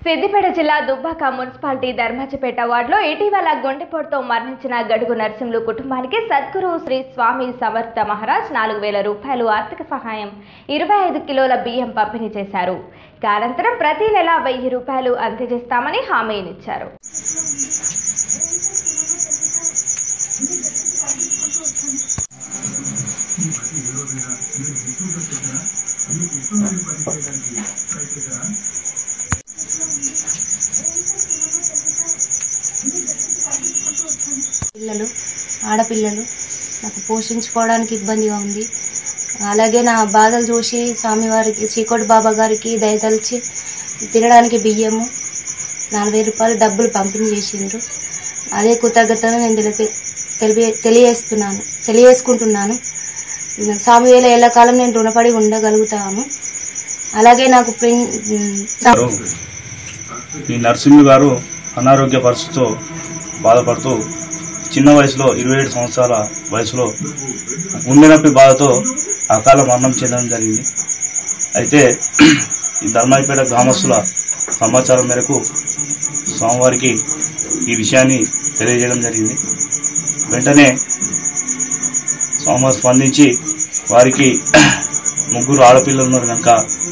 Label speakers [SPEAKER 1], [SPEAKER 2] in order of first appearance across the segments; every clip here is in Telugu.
[SPEAKER 1] సిద్దిపేట జిల్లా దుబ్బాక మున్సిపాలిటీ ధర్మాజిపేట వార్డులో ఇటీవల గుండెపోటుతో మరణించిన గడుగు నరసింహులు కుటుంబానికి సద్గురు శ్రీ స్వామి సమర్థ మహారాజ్ నాలుగు వేల రూపాయలు ఆర్థిక సహాయం ఇరవై ఐదు కిలోల బియ్యం పంపిణీ చేశారు ఇక అనంతరం ప్రతి నెల వెయ్యి రూపాయలు అందజేస్తామని హామీనిచ్చారు
[SPEAKER 2] పిల్లలు ఆడపిల్లలు నాకు పోషించుకోవడానికి ఇబ్బందిగా ఉంది అలాగే నా బాధలు చూసి స్వామివారికి చీకోటి బాబా గారికి దయతలిచి తినడానికి బియ్యము నలభై రూపాయలు డబ్బులు పంపిణీ చేసిండ్రు అదే కృతజ్ఞతలు నేను తెలిపి తెలిపి తెలియజేస్తున్నాను తెలియజేసుకుంటున్నాను స్వామి వేల ఎల్లకాలం నేను రుణపడి ఉండగలుగుతాను అలాగే నాకు ప్రిన్
[SPEAKER 3] గారు ఈ నరసింహ గారు అనారోగ్య పరిస్థితితో బాధపడుతూ చిన్న వయసులో ఇరవై ఏడు సంవత్సరాల వయసులో గుండె నొప్పి బాధతో అకాల మరణం చెందడం జరిగింది అయితే ఈ ధర్మాయిపేట గ్రామస్తుల సమాచారం మేరకు స్వామివారికి ఈ విషయాన్ని తెలియజేయడం జరిగింది వెంటనే స్వామివారు స్పందించి వారికి ముగ్గురు ఆడపిల్లలు ఉన్నారు కనుక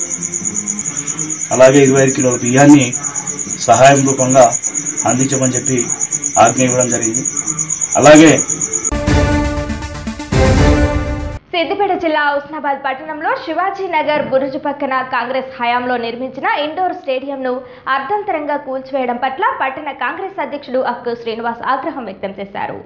[SPEAKER 3] అలాగే ఇరవై ఐదు కిలోల బియ్యాన్ని సహాయం రూపంగా అందించమని చెప్పి ఆజ్ఞ ఇవ్వడం జరిగింది అలాగే
[SPEAKER 1] సిద్దిపేట జిల్లా హుస్నాబాద్ పట్టణంలో శివాజీ నగర్ బురుజు పక్కన కాంగ్రెస్ హయాంలో నిర్మించిన ఇండోర్ స్టేడియంను అర్ధంతరంగా కూల్చివేయడం పట్ల పట్టణ కాంగ్రెస్ అధ్యక్షుడు అక్కు శ్రీనివాస్ ఆగ్రహం వ్యక్తం చేశారు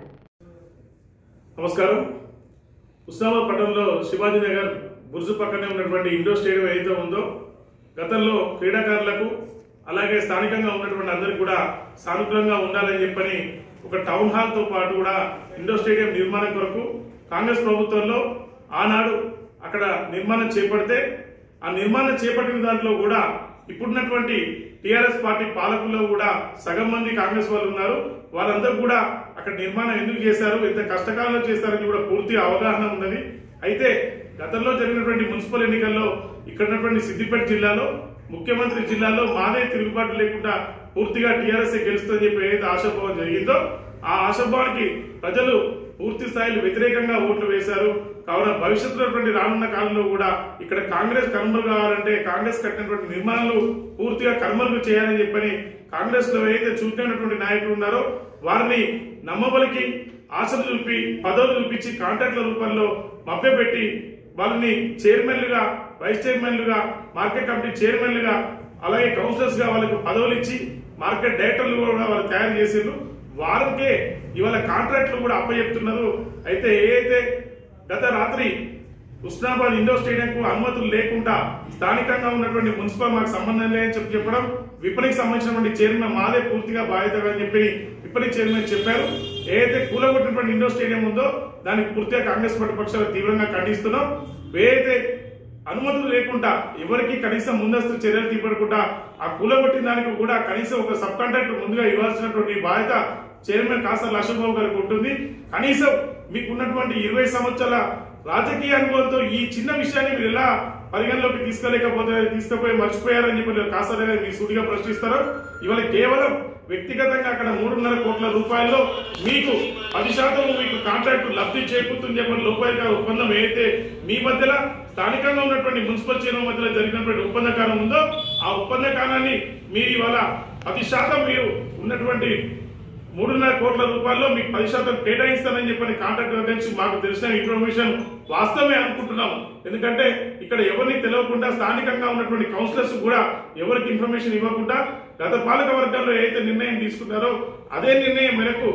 [SPEAKER 4] నమస్కారం ఉస్మానాబాద్ పట్టణంలో శివాజీ నగర్ బుర్జు పక్కనే ఉన్నటువంటి ఇండోర్ స్టేడియం ఏదైతే ఉందో గతంలో క్రీడాకారులకు అలాగే స్థానికంగా ఉన్నటువంటి అందరికి కూడా సానుకూలంగా ఉండాలని చెప్పని ఒక టౌన్ హాల్ తో పాటు కూడా ఇండోర్ స్టేడియం నిర్మాణం కొరకు కాంగ్రెస్ ప్రభుత్వంలో ఆనాడు అక్కడ నిర్మాణం చేపడితే ఆ నిర్మాణం చేపట్టిన దాంట్లో కూడా ఇప్పుడున్నటువంటి టిఆర్ఎస్ పార్టీ పాలకుల్లో కూడా సగం మంది కాంగ్రెస్ వాళ్ళు ఉన్నారు వాళ్ళందరూ కూడా అక్కడ నిర్మాణం ఎందుకు చేశారు ఎంత కష్టకాలంలో చేశారని కూడా పూర్తి అవగాహన ఉన్నది అయితే గతంలో జరిగినటువంటి మున్సిపల్ ఎన్నికల్లో ఇక్కడ ఉన్నటువంటి సిద్దిపేట జిల్లాలో ముఖ్యమంత్రి జిల్లాలో మాదే తిరుగుబాటు లేకుండా పూర్తిగా టీఆర్ఎస్ గెలుస్తుందని చెప్పి ఏదైతే ఆశాభావం జరిగిందో ఆ ఆశాభావానికి ప్రజలు పూర్తి స్థాయిలో వ్యతిరేకంగా ఓట్లు వేశారు కావున భవిష్యత్తులో ఉన్నటువంటి రానున్న కాలంలో కూడా ఇక్కడ కాంగ్రెస్ కనుమరు కావాలంటే కాంగ్రెస్ కట్టినటువంటి నిర్మాణాలు పూర్తిగా కనుమరుగు చేయాలని చెప్పని కాంగ్రెస్ లో ఏదైతే చూపినటువంటి నాయకులు ఉన్నారో వారిని నమ్మబలికి ఆశలు చూపి పదవులు చూపించి కాంట్రాక్ట్ల రూపంలో మభ్యపెట్టి వాళ్ళని చైర్మన్లుగా వైస్ చైర్మన్లుగా మార్కెట్ కమిటీ చైర్మన్లుగా అలాగే కౌన్సిలర్స్ గా వాళ్ళకి పదవులు ఇచ్చి మార్కెట్ డైరెక్టర్లు కూడా వాళ్ళు తయారు చేసిండ్రు వారికే ఇవాళ కాంట్రాక్ట్లు కూడా అప్పచెప్తున్నారు అయితే ఏదైతే గత రాత్రి ఉస్నాబాద్ ఇండోర్ స్టేడియం కు అనుమతులు లేకుండా స్థానికంగా ఉన్నటువంటి మున్సిపల్ మాకు సంబంధం లేదని చెప్పి చెప్పడం విపణికి సంబంధించినటువంటి చైర్మన్ మాదే పూర్తిగా బాధ్యత అని చెప్పి విపణి చైర్మన్ చెప్పారు ఏదైతే కూలగొట్టినటువంటి ఇండోర్ స్టేడియం ఉందో దానికి పూర్తిగా కాంగ్రెస్ పార్టీ పక్షాలు తీవ్రంగా ఖండిస్తున్నాం ఏదైతే అనుమతులు లేకుండా ఎవరికి కనీసం ముందస్తు చర్యలు తీపడకుండా ఆ కూలగొట్టిన దానికి కూడా కనీసం ఒక సబ్ కాంట్రాక్టర్ ముందుగా ఇవ్వాల్సినటువంటి బాధ్యత చైర్మన్ కాసర్ లక్ష్మణబాబు గారికి ఉంటుంది కనీసం మీకు ఉన్నటువంటి ఇరవై సంవత్సరాల రాజకీయ అనుభవంతో ఈ చిన్న విషయాన్ని మీరు ఎలా పరిగణలోకి తీసుకోలేకపోతే తీసుకుపోయి మర్చిపోయారని చెప్పి కాసర్ గారు మీ సూటిగా ప్రశ్నిస్తారు ఇవాళ కేవలం వ్యక్తిగతంగా అక్కడ మూడున్నర కోట్ల రూపాయల్లో మీకు పది శాతం మీకు కాంట్రాక్ట్ లబ్ధి చేకూరుతుంది చెప్పిన లోపాయిక ఒప్పందం ఏదైతే మీ మధ్యలో స్థానికంగా ఉన్నటువంటి మున్సిపల్ చైర్మన్ మధ్యలో జరిగినటువంటి ఒప్పందకారం ఉందో ఆ ఒప్పందకారాన్ని మీరు ఇవాళ పది శాతం మీరు ఉన్నటువంటి మూడున్నర కోట్ల రూపాయల్లో మీకు పది శాతం కేటాయిస్తానని చెప్పని కాంట్రాక్టర్ నుంచి మాకు తెలిసిన ఇన్ఫర్మేషన్ వాస్తవమే అనుకుంటున్నాం ఎందుకంటే ఇక్కడ ఎవరిని తెలియకుండా స్థానికంగా ఉన్నటువంటి కౌన్సిలర్స్ కూడా ఎవరికి ఇన్ఫర్మేషన్ ఇవ్వకుండా గత పాలక వర్గాల్లో ఏదైతే నిర్ణయం తీసుకున్నారో అదే నిర్ణయం మేరకు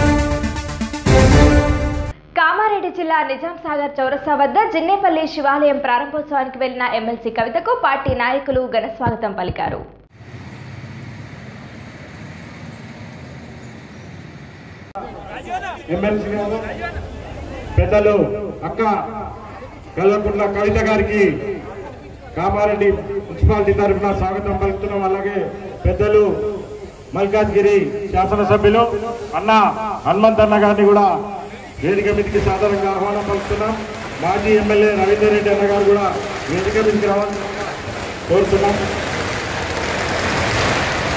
[SPEAKER 1] కామారెడ్డి జిల్లా నిజాం సాగర్ చౌరస్తా వద్ద జిన్నేపల్లి శివాలయం ప్రారంభోత్సవానికి వెళ్లిన ఎమ్మెల్సీ కవితకు పార్టీ నాయకులు ఘన స్వాగతం పలికారు
[SPEAKER 5] ఎమ్మెల్సీ గారు పెద్దలు అక్క కల్లకుంట్ల కవిత గారికి కామారెడ్డి మున్సిపాలిటీ తరఫున స్వాగతం పలుకుతున్నాం అలాగే పెద్దలు మల్కాజ్గిరి శాసనసభ్యులు అన్న హనుమంతన్న గారిని కూడా వేదిక మీదకి సాధారణంగా ఆహ్వానం పలుకుతున్నాం మాజీ ఎమ్మెల్యే రవీందర్ రెడ్డి అన్న గారు కూడా వేదిక మీదకి రావాలని కోరుతున్నాం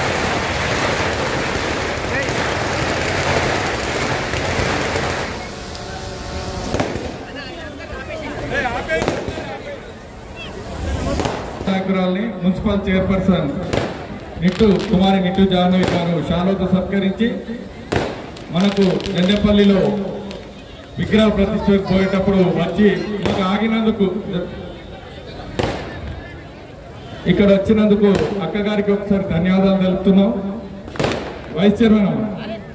[SPEAKER 6] నాయకురాల్ని మున్సిపల్ చైర్పర్సన్ నిట్టు కుమారి నిట్టు జాహ్నవి గారు షాలోతో సత్కరించి మనకు జండేపల్లిలో విగ్రహ ప్రతిష్టకు పోయేటప్పుడు వచ్చి మాకు ఆగినందుకు ఇక్కడ వచ్చినందుకు అక్కగారికి ఒకసారి ధన్యవాదాలు తెలుపుతున్నాం వైస్ చైర్మన్ అమ్మ.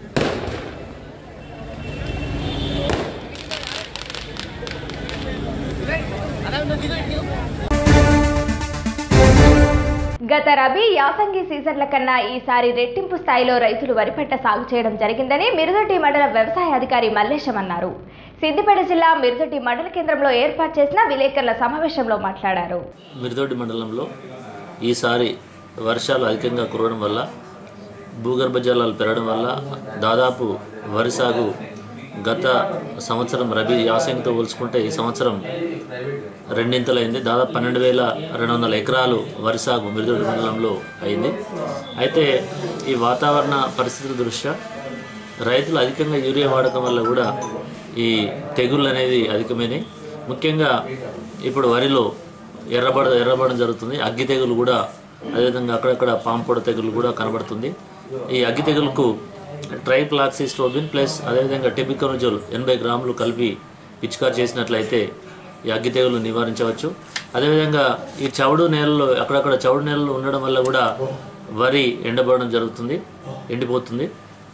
[SPEAKER 1] గత రబీ యాసంగి సీజన్ల కన్నా ఈసారి రెట్టింపు స్థాయిలో రైతులు వరి పంట సాగు చేయడం జరిగిందని మిరుదొడ్డి మండల వ్యవసాయ అధికారి మల్లేశం అన్నారు సిద్దిపేట జిల్లా మిరుదొడ్డి మండల కేంద్రంలో ఏర్పాటు చేసిన విలేకరుల సమావేశంలో మాట్లాడారు
[SPEAKER 7] మిరుదొడ్డి మండలంలో ఈసారి వర్షాలు అధికంగా కురవడం వల్ల భూగర్భ జలాలు పెరగడం వల్ల దాదాపు వరి సాగు గత సంవత్సరం రబీ యాసంగితో పోల్చుకుంటే ఈ సంవత్సరం రెండింతలైంది దాదాపు పన్నెండు వేల రెండు వందల ఎకరాలు వరి సాగు మిరుదొడ్డి మండలంలో అయింది అయితే ఈ వాతావరణ పరిస్థితుల దృష్ట్యా రైతులు అధికంగా యూరియా వాడకం వల్ల కూడా ఈ తెగుళ్ళు అనేది అధికమైనవి ముఖ్యంగా ఇప్పుడు వరిలో ఎర్రబడ ఎర్రబడడం జరుగుతుంది అగ్గి తెగులు కూడా అదేవిధంగా అక్కడక్కడ పాంపొడ తెగులు కూడా కనబడుతుంది ఈ అగ్గి తెగులుకు ట్రైప్లాక్సిస్ట్రోబిన్ ప్లస్ అదేవిధంగా టెబికనజోల్ ఎనభై గ్రాములు కలిపి పిచికారి చేసినట్లయితే ఈ అగ్గి తెగులు నివారించవచ్చు అదేవిధంగా ఈ చవుడు నేలలో అక్కడక్కడ చవుడు నేలలు ఉండడం వల్ల కూడా వరి ఎండబడడం జరుగుతుంది ఎండిపోతుంది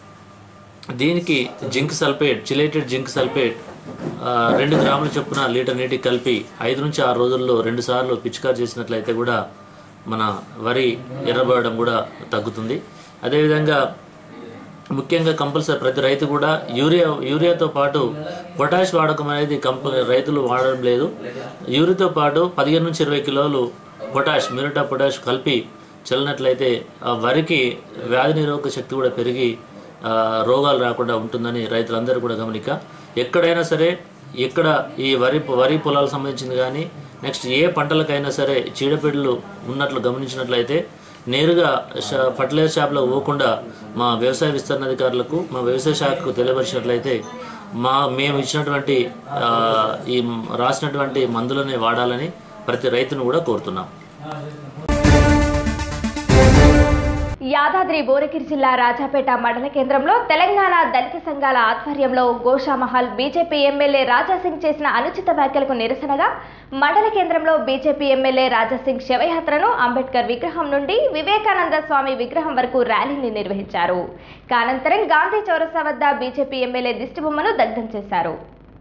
[SPEAKER 7] దీనికి zinc sulphate chelated zinc sulphate ఆ, రెండు గ్రాముల చొప్పున లీటర్ నీటికి కలిపి ఐదు నుంచి ఆరు రోజుల్లో రెండు సార్లు పిచికారి చేసినట్లయితే కూడా మన వరి ఎర్రబడడం కూడా తగ్గుతుంది అదేవిధంగా ముఖ్యంగా కంపల్సరీ ప్రతి రైతు కూడా యూరియా యూరియాతో పాటు పొటాష్ వాడకం అనేది కంప రైతులు వాడడం లేదు యూరియాతో పాటు పదిహేను నుంచి ఇరవై కిలోలు పొటాష్ మిరటా పొటాష్ కలిపి చల్లినట్లయితే ఆ వరికి వ్యాధి నిరోధక శక్తి కూడా పెరిగి ఆ, రోగాలు రాకుండా ఉంటుందని రైతులందరూ కూడా గమనిక ఎక్కడైనా సరే ఎక్కడ ఈ వరి వరి పొలాలకు సంబంధించింది కానీ నెక్స్ట్ ఏ పంటలకైనా సరే చీడపీడలు ఉన్నట్లు గమనించినట్లయితే నేరుగా షా- ఫర్టిలైజర్ షాప్లో పోకుండా మా వ్యవసాయ విస్తరణ అధికారులకు మా వ్యవసాయ శాఖకు తెలియపరిచినట్లయితే మా మేము ఇచ్చినటువంటి ఆ, ఈ రాసినటువంటి మందులనే వాడాలని ప్రతి రైతును కూడా కోరుతున్నాం
[SPEAKER 1] యాదాద్రి భువనగిరి జిల్లా రాజాపేట మండల కేంద్రంలో తెలంగాణ దళిత సంఘాల ఆధ్వర్యంలో గోషామహల్ బీజేపీ ఎమ్మెల్యే రాజాసింగ్ చేసిన అనుచిత వ్యాఖ్యలకు నిరసనగా మండల కేంద్రంలో బీజేపీ ఎమ్మెల్యే రాజాసింగ్ శవయాత్రను అంబేద్కర్ విగ్రహం నుండి వివేకానంద స్వామి విగ్రహం వరకు ర్యాలీని నిర్వహించారు కానంతరం గాంధీ చౌరస్తా వద్ద బీజేపీ ఎమ్మెల్యే దిష్టిబొమ్మను దగ్ధం చేశారు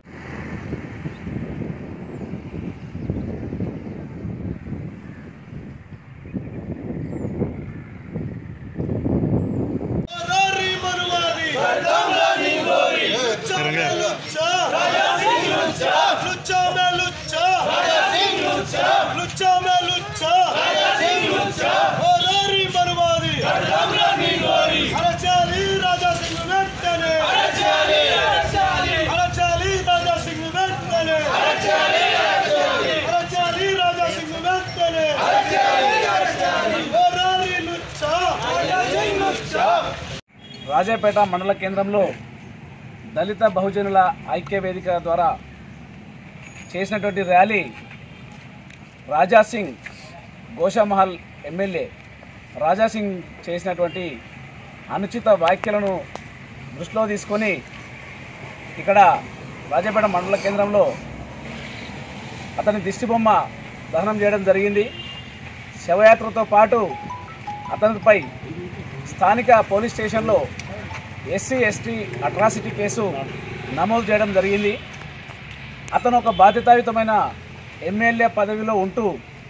[SPEAKER 8] రాజాపేట మండల కేంద్రంలో దళిత బహుజనుల ఐక్య వేదిక ద్వారా చేసినటువంటి ర్యాలీ రాజాసింగ్ గోషామహల్ ఎమ్మెల్యే రాజాసింగ్ చేసినటువంటి అనుచిత వ్యాఖ్యలను దృష్టిలో తీసుకొని ఇక్కడ రాజాపేట మండల కేంద్రంలో అతని దిష్టిబొమ్మ దహనం చేయడం జరిగింది శవయాత్రతో పాటు అతనిపై స్థానిక పోలీస్ స్టేషన్లో ఎస్సీ ఎస్టీ అట్రాసిటీ కేసు నమోదు చేయడం జరిగింది అతను ఒక బాధ్యతాయుతమైన ఎమ్మెల్యే పదవిలో ఉంటూ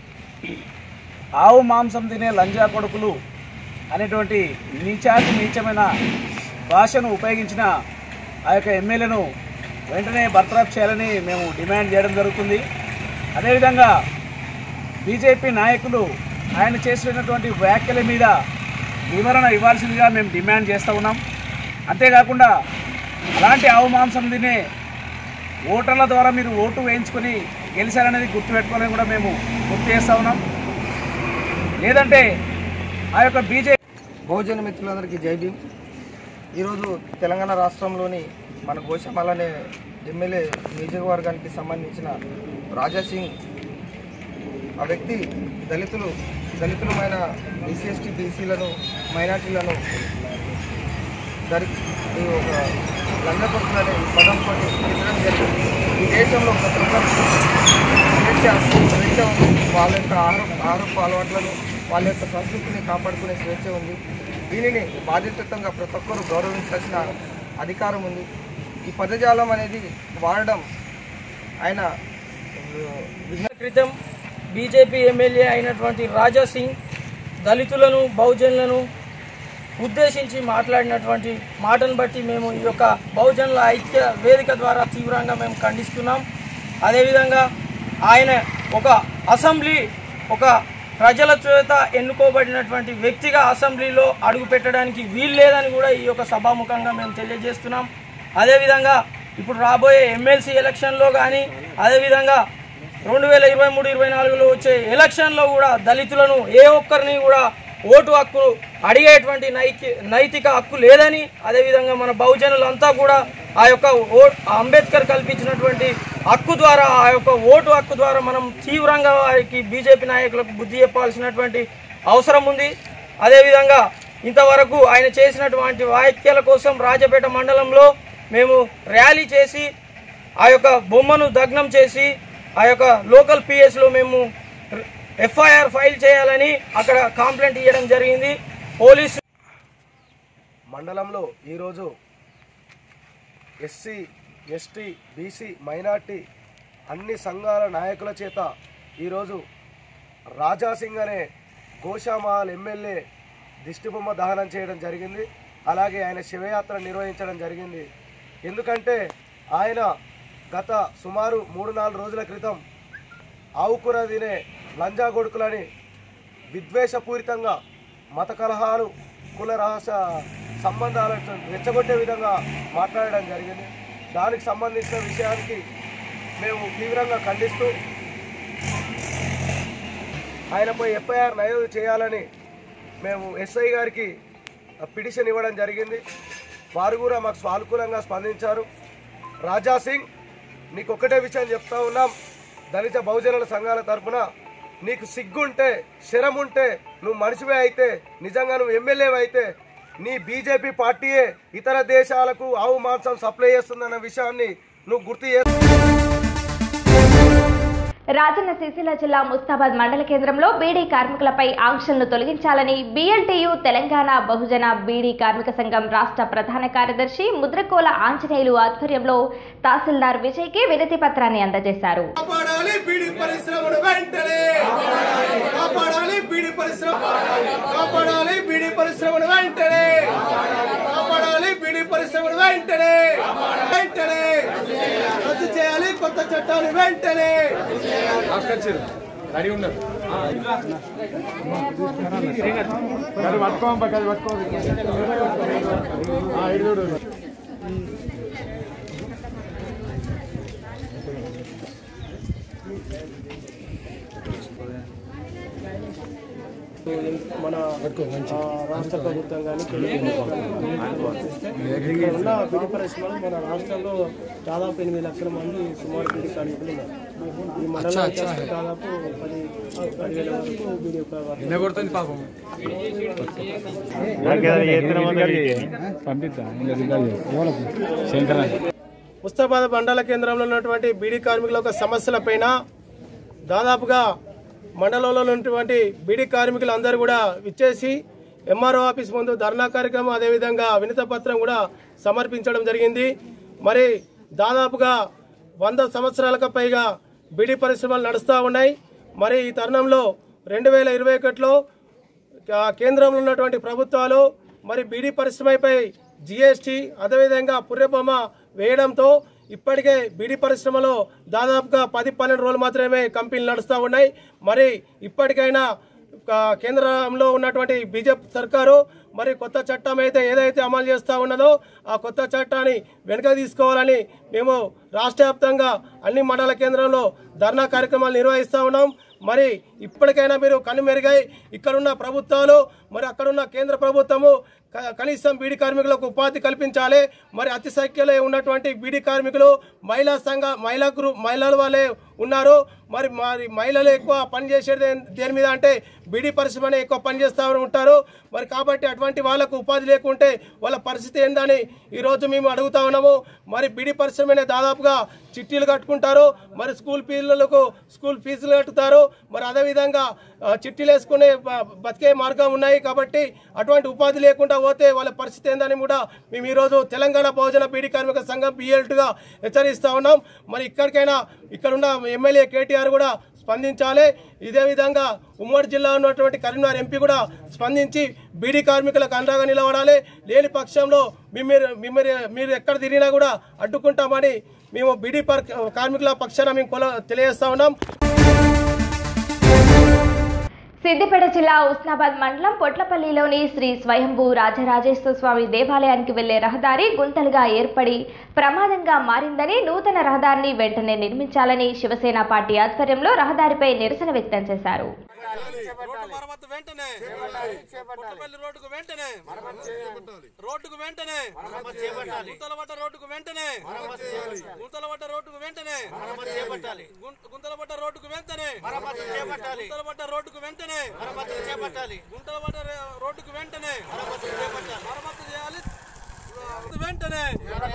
[SPEAKER 8] ఆవు మాంసం తినే లంజా కొడుకులు అనేటువంటి నీచాతి నీచమైన భాషను ఉపయోగించిన ఆ యొక్క ఎమ్మెల్యేను వెంటనే బర్తరఫ్ చేయాలని మేము డిమాండ్ చేయడం జరుగుతుంది అదేవిధంగా బీజేపీ నాయకులు ఆయన చేసినటువంటి వ్యాఖ్యల మీద వివరణ ఇవ్వాల్సిందిగా మేము డిమాండ్ చేస్తూ ఉన్నాం అంతేకాకుండా అలాంటి ఆవు మాంసం తినే ఓటర్ల ద్వారా మీరు ఓటు వేయించుకొని గెలిచారనేది గుర్తుపెట్టుకోవాలని కూడా మేము గుర్తు చేస్తూ ఉన్నాం లేదంటే ఆ యొక్క బీజేపీ
[SPEAKER 9] బహుజన మిత్రులందరికీ జై భీమ్ ఈరోజు తెలంగాణ రాష్ట్రంలోని మన గోషమాల అనే ఎమ్మెల్యే నియోజకవర్గానికి సంబంధించిన రాజాసింగ్ ఆ వ్యక్తి దళితులు దళితులమైన ఎస్సీ ఎస్టీ బీసీలను మైనార్టీలను దరి ఈ ఒక లంగపడుతుందనే పదంతో తిట్టడం జరిగింది ఈ దేశంలో ప్రతి ఒక్కరికి స్వేచ్ఛ స్వేచ్ఛ ఉంది వాళ్ళ యొక్క ఆహార ఆహారపు అలవాట్లను వాళ్ళ యొక్క సంస్కృతిని కాపాడుకునే స్వేచ్ఛ ఉంది దీనిని బాధ్యతంగా ప్రతి ఒక్కరూ గౌరవించాల్సిన అధికారం ఉంది ఈ పదజాలం అనేది వాడడం ఆయన
[SPEAKER 10] క్రితం బీజేపీ ఎమ్మెల్యే అయినటువంటి రాజా సింగ్ దళితులను బహుజనులను ఉద్దేశించి మాట్లాడినటువంటి మాటను బట్టి మేము ఈ యొక్క బహుజనుల ఐక్య వేదిక ద్వారా తీవ్రంగా మేము ఖండిస్తున్నాం అదేవిధంగా ఆయన ఒక అసెంబ్లీ ఒక ప్రజల చేత ఎన్నుకోబడినటువంటి వ్యక్తిగా అసెంబ్లీలో అడుగు పెట్టడానికి వీలు లేదని కూడా ఈ యొక్క సభాముఖంగా మేము తెలియజేస్తున్నాం అదేవిధంగా ఇప్పుడు రాబోయే ఎమ్మెల్సీ ఎలక్షన్లో కానీ అదేవిధంగా రెండు వేల ఇరవై మూడు ఇరవై నాలుగులో వచ్చే ఎలక్షన్లో కూడా దళితులను ఏ ఒక్కరిని కూడా ఓటు హక్కు అడిగేటువంటి నైకి నైతిక హక్కు లేదని అదేవిధంగా మన బహుజనులంతా కూడా ఆ యొక్క ఓ అంబేద్కర్ కల్పించినటువంటి హక్కు ద్వారా ఆ యొక్క ఓటు హక్కు ద్వారా మనం తీవ్రంగా వారికి బీజేపీ నాయకులకు బుద్ధి చెప్పాల్సినటువంటి అవసరం ఉంది అదేవిధంగా ఇంతవరకు ఆయన చేసినటువంటి వ్యాఖ్యల కోసం రాజపేట మండలంలో మేము ర్యాలీ చేసి ఆ యొక్క బొమ్మను దగ్నం చేసి ఆ యొక్క లోకల్ పిఎస్లో మేము ఎఫ్ఐఆర్ ఫైల్ చేయాలని అక్కడ కంప్లైంట్ ఇవ్వడం జరిగింది పోలీసు
[SPEAKER 9] మండలంలో ఈరోజు ఎస్సీ ఎస్టీ బీసీ మైనార్టీ అన్ని సంఘాల నాయకుల చేత ఈరోజు రాజాసింగ్ అనే గోషామహల్ ఎమ్మెల్యే దిష్టిబొమ్మ దహనం చేయడం జరిగింది అలాగే ఆయన శివయాత్ర నిర్వహించడం జరిగింది ఎందుకంటే ఆయన గత సుమారు మూడు నాలుగు రోజుల క్రితం ఆవుకూర తినే లంజా కొడుకులని విద్వేషపూరితంగా మత కలహాలు కుల రహస్య సంబంధాలను రెచ్చగొట్టే విధంగా మాట్లాడడం జరిగింది దానికి సంబంధించిన విషయానికి మేము తీవ్రంగా ఖండిస్తూ ఆయనపై ఎఫ్ఐఆర్ నమోదు చేయాలని మేము ఎస్ఐ గారికి పిటిషన్ ఇవ్వడం జరిగింది వారు కూడా మాకు సానుకూలంగా స్పందించారు రాజా సింగ్ నీకు ఒకటే విషయం చెప్తా ఉన్నాం దళిత బహుజనుల సంఘాల తరపున నీకు సిగ్గుంటే శరం ఉంటే నువ్వు మనిషివే అయితే నిజంగా నువ్వు ఎమ్మెల్యే అయితే నీ బీజేపీ పార్టీయే ఇతర దేశాలకు ఆవు మాంసం సప్లై చేస్తుందన్న విషయాన్ని నువ్వు గుర్తు చే
[SPEAKER 1] రాజన్న సిరిసిల్ల జిల్లా ముస్తాబాద్ మండల కేంద్రంలో బీడీ కార్మికులపై ఆంక్షలను తొలగించాలని బీఎల్టీయూ తెలంగాణ బహుజన బీడీ కార్మిక సంఘం రాష్ట్ర ప్రధాన కార్యదర్శి ముద్రకోల ఆంజనేయులు ఆధ్వర్యంలో తహసీల్దార్ విజయ్కి వినతి పత్రాన్ని అందజేశారు
[SPEAKER 11] కాపాడాలి బీడి పరిశ్రమను వెంటనే కాపాడాలి బీడి పరిశ్రమ కాపాడాలి బీడి పరిశ్రమను వెంటనే కాపాడాలి బీడి పరిశ్రమను వెంటనే వెంటనే రద్దు చేయాలి కొత్త చట్టాలు వెంటనే
[SPEAKER 5] రెడీ ఉన్నారు అది పట్టుకోమా అది పట్టుకో ఇటు చూడు
[SPEAKER 11] మన ఆ, రాష్ట్ర ప్రభుత్వం కానీ కేంద్ర ప్రభుత్వం కానీ ఇక్కడ ఉన్న బీడి పరిశ్రమలు మన రాష్ట్రంలో దాదాపు ఎనిమిది లక్షల మంది సుమారు బీడి కార్మికులు ఉన్నారు ఈ మండలం దాదాపు పది పదివేల వరకు బీడి యొక్క
[SPEAKER 5] కొడుతుంది పాపం
[SPEAKER 11] ముస్తాబాద్ మండల కేంద్రంలో ఉన్నటువంటి బీడీ కార్మికుల యొక్క సమస్యలపైన దాదాపుగా మండలంలో ఉన్నటువంటి బీడీ కార్మికులు అందరూ కూడా విచ్చేసి ఎంఆర్ఓ ఆఫీస్ ముందు ధర్నా కార్యక్రమం అదేవిధంగా వినత పత్రం కూడా సమర్పించడం జరిగింది మరి దాదాపుగా వంద సంవత్సరాలకు పైగా బీడీ పరిశ్రమలు నడుస్తూ ఉన్నాయి మరి ఈ తరుణంలో రెండు వేల ఇరవై ఒకటిలో ఆ కేంద్రంలో ఉన్నటువంటి ప్రభుత్వాలు మరి బీడీ పరిశ్రమపై జిఎస్టీ అదేవిధంగా పుర్రెబొమ్మ వేయడంతో ఇప్పటికే బీడీ పరిశ్రమలో దాదాపుగా పది పన్నెండు రోజులు మాత్రమే కంపెనీలు నడుస్తూ ఉన్నాయి మరి ఇప్పటికైనా ఆ, కేంద్రంలో ఉన్నటువంటి బీజేపీ సర్కారు మరి కొత్త చట్టం అయితే ఏదైతే అమలు చేస్తూ ఉన్నదో ఆ కొత్త చట్టాన్ని వెనుక తీసుకోవాలని మేము రాష్ట్ర వ్యాప్తంగా అన్ని మండల కేంద్రంలో ధర్నా కార్యక్రమాలు నిర్వహిస్తూ ఉన్నాం మరి ఇప్పటికైనా మీరు కనుమెరుగై ఇక్కడున్న ప్రభుత్వాలు మరి అక్కడున్న కేంద్ర ప్రభుత్వము క- కనీసం బీడీ కార్మికులకు ఉపాధి కల్పించాలి మరి అతి సంఖ్యలో ఉన్నటువంటి బీడీ కార్మికులు మహిళా సంఘ మహిళా గ్రూప్ మహిళల వాళ్ళే ఉన్నారు మరి మరి మహిళలు ఎక్కువ పని చేసేది దేని మీద అంటే బీడీ పరిశ్రమనే ఎక్కువ పని చేస్తూ ఉంటారు మరి కాబట్టి అటువంటి వాళ్ళకు ఉపాధి లేకుంటే వాళ్ళ పరిస్థితి ఏందని ఈరోజు మేము అడుగుతా ఉన్నాము మరి బీడీ పరిశ్రమనే దాదాపుగా చిట్టీలు కట్టుకుంటారు మరి స్కూల్ పిల్లలకు స్కూల్ ఫీజులు కట్టుతారు మరి అదేవిధంగా ఆ, చిట్టీలు వేసుకునే బ- బతికే మార్గం ఉన్నాయి కాబట్టి అటువంటి ఉపాధి లేకుండా పోతే వాళ్ళ పరిస్థితి ఏందని కూడా మేము ఈరోజు తెలంగాణ బహుజన బీడీ కార్మిక సంఘం బిఎల్టీగా హెచ్చరిస్తా ఉన్నాం మరి ఇక్కడికైనా ఇక్కడున్న ఎమ్మెల్యే కేటీఆర్ కూడా స్పందించాలి ఇదే విధంగా ఉమ్మడి జిల్లా ఉన్నటువంటి కరీంనగర్ ఎంపీ కూడా స్పందించి బీడీ కార్మికులకు అండగా నిలబడాలి లేని పక్షంలో మీరు మీరు మీరు ఎక్కడ తిరిగినా కూడా అడ్డుకుంటామని మేము బీడీ పర్ కార్మికుల పక్షాన మేము కొల తెలియజేస్తా ఉన్నాం
[SPEAKER 1] సిద్దిపేట జిల్లా ఉస్నాబాద్ మండలం పొట్లపల్లిలోని శ్రీ స్వయంభూ రాజరాజేశ్వర స్వామి దేవాలయానికి వెళ్లే రహదారి గుంతలుగా ఏర్పడి ప్రమాదంగా మారిందని నూతన రహదారిని వెంటనే నిర్మించాలని శివసేన పార్టీ ఆధ్వర్యంలో రహదారిపై నిరసన వ్యక్తం చేశారు
[SPEAKER 12] మరమ్మతు వెంటనే పుట్టపల్లి రోడ్డుకు వెంటనే రోడ్డుకు వెంటనే గుంతలపట్ట రోడ్డుకు వెంటనే గుంతలపట్ట రోడ్డుకు వెంటనే గుంత- గుంతలపట్ట రోడ్డుకు వెంటనే గుంతలపట్ట రోడ్డుకు వెంటనే గుంతలపట్ట రే- రోడ్డుకు వెంటనే మరమ్మతు చేయాలి వెంటనే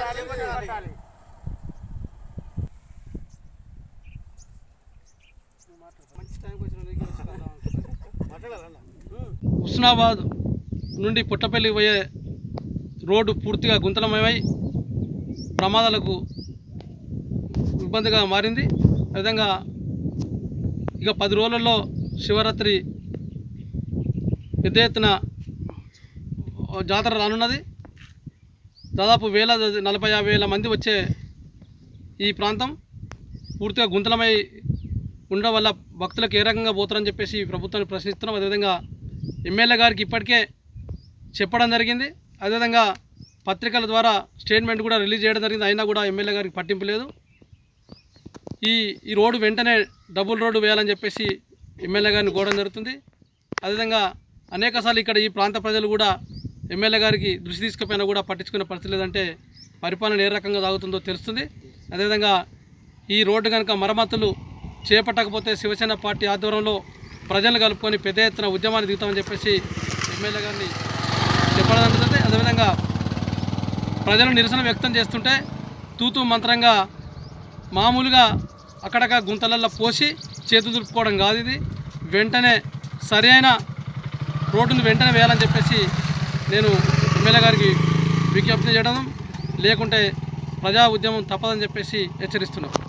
[SPEAKER 13] హుస్నాబాద్ నుండి పుట్టపల్లి పోయే రోడ్డు పూర్తిగా గుంతలమయమై ప్రమాదాలకు ఇబ్బందిగా మారింది విధంగా ఇక పది రోజులలో శివరాత్రి పెద్ద ఎత్తున జాతర రానున్నది దాదాపు వేల నలభై యాభై వేల మంది వచ్చే ఈ ప్రాంతం పూర్తిగా గుంతలమై ఉండడం వల్ల భక్తులకు ఏ రకంగా పోతారని చెప్పేసి ఈ ప్రభుత్వాన్ని ప్రశ్నిస్తున్నాం అదేవిధంగా ఎమ్మెల్యే గారికి ఇప్పటికే చెప్పడం జరిగింది అదేవిధంగా పత్రికల ద్వారా స్టేట్మెంట్ కూడా రిలీజ్ చేయడం జరిగింది అయినా కూడా ఎమ్మెల్యే గారికి పట్టింపు లేదు ఈ ఈ రోడ్డు వెంటనే డబుల్ రోడ్డు వేయాలని చెప్పేసి ఎమ్మెల్యే గారిని కోరడం జరుగుతుంది అదేవిధంగా అనేకసార్లు ఇక్కడ ఈ ప్రాంత ప్రజలు కూడా ఎమ్మెల్యే గారికి దృష్టి తీసుకుపోయినా కూడా పట్టించుకునే పరిస్థితి లేదంటే పరిపాలన ఏ రకంగా సాగుతుందో తెలుస్తుంది అదేవిధంగా ఈ రోడ్డు కనుక మరమ్మతులు చేపట్టకపోతే శివసేన పార్టీ ఆధ్వర్యంలో ప్రజలను కలుపుకొని పెద్ద ఎత్తున ఉద్యమాన్ని దిగుతామని చెప్పేసి ఎమ్మెల్యే గారిని చెప్పడం జరుగుతుంది అదేవిధంగా ప్రజలు నిరసన వ్యక్తం చేస్తుంటే తూతూ మంత్రంగా మామూలుగా అక్కడక్కడ గుంతలల్లో పోసి చేతులు దులుపుకోవడం కాదు ఇది వెంటనే సరైన రోడ్డును వెంటనే వేయాలని చెప్పేసి నేను ఎమ్మెల్యే గారికి విజ్ఞప్తి చేయడం లేకుంటే ప్రజా ఉద్యమం తప్పదని చెప్పేసి హెచ్చరిస్తున్నాం